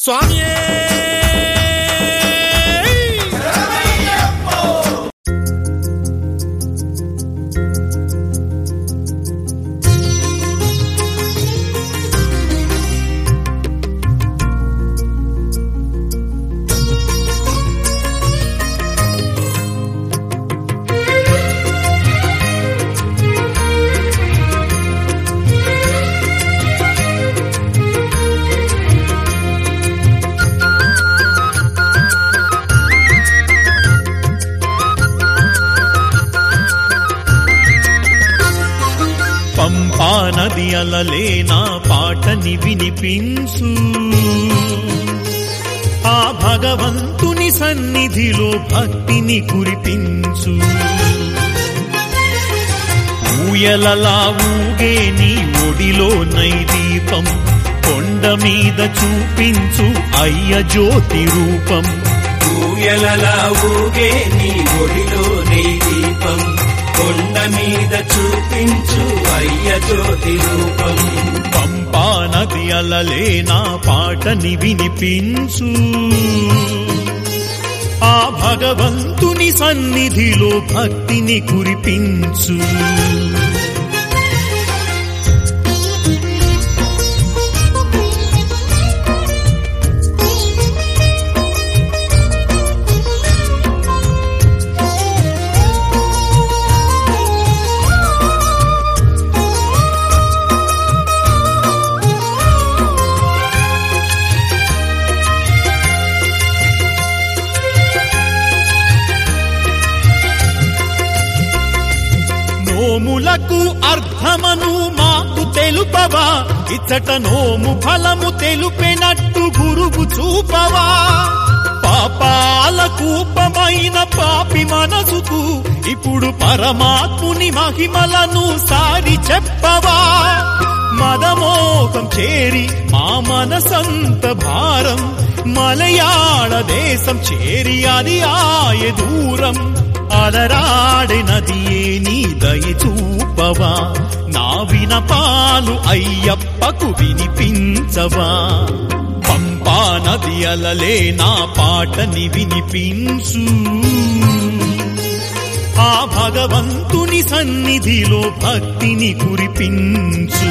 స్వామియే పంపా నది అలలే నా పాటని వినిపించు ఆ భగవంతుని సన్నిధిలో భక్తిని కురిపించు ఊయలలా ఊగే నీ ఒడిలో నైదీపం కొండ మీద చూపించు అయ్య జ్యోతి రూపం ఊయలలా ఊగే నీ ఒడిలో నీ దీపం కొండ మీద చూపించు అయ్య జ్యోతి రూపం పంపా నది అలలే నా పాటని వినిపించు ఆ భగవంతుని సన్నిధిలో భక్తిని కురిపించు నోములకు అర్థమను మాకు తెలుపవా ఇచ్చట నోము ఫలము తెలుపెనట్టు గురువు చూపవా పాపాల కూపమైన పాపి మనసుకు ఇప్పుడు పరమాత్ముని మహిమలను సారి చెప్పవా మదమోకం చేరి మా మనసంత భారం మలయాళ దేశం చేరి అది ఆయ దూరం అలరాడి నదియే నీ దయ చూపవా నా వినపాలు అయ్యప్పకు వినిపించవా పంపా నది అలలే నా పాటని వినిపించు ఆ భగవంతుని సన్నిధిలో భక్తిని కురిపించు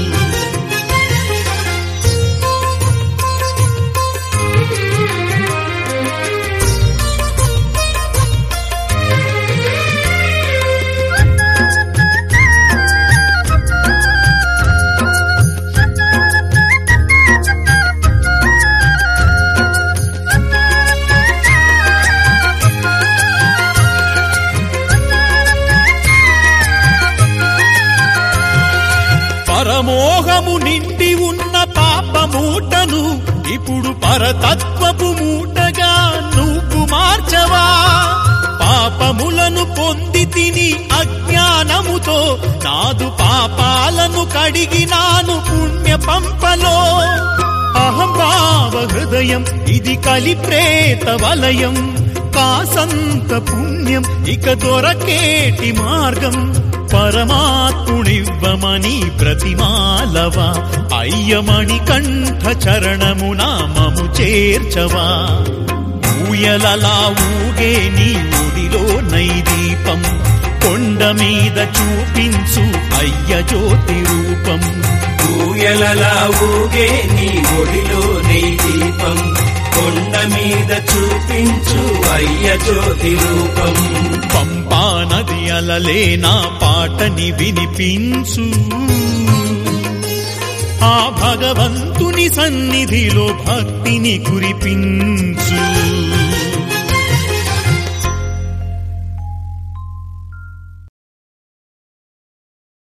పరమోహము నిండి ఉన్న పాప మూటను ఇప్పుడు పరతత్వపు మూటగా నువ్వు మార్చవా పాపములను పొంది తిని అజ్ఞానముతో నాదు పాపాలను కడిగినాను పుణ్య పంపలో అహంభావ హృదయం ఇది కలి ప్రేత వలయం కాసంత పుణ్యం ఇక దొరకేటి మార్గం పరమాత్మునివ్వమని ప్రతిమాలవా అయ్యమణి కంఠ చరణము నామము చేర్చవా ఊయలలా ఊగే నీ ఒడిలో నైదీపం కొండ మీద చూపించు అయ్య జ్యోతి రూపం ఊయలలా ఊగే నీ ఒడిలో నీ దీపం కొండ మీద చూపించు అయ్య జ్యోతి రూపం పంపా నది అలలే నా పాటని వినిపించు ఆ భగవంతుని సన్నిధిలో భక్తిని కురిపించు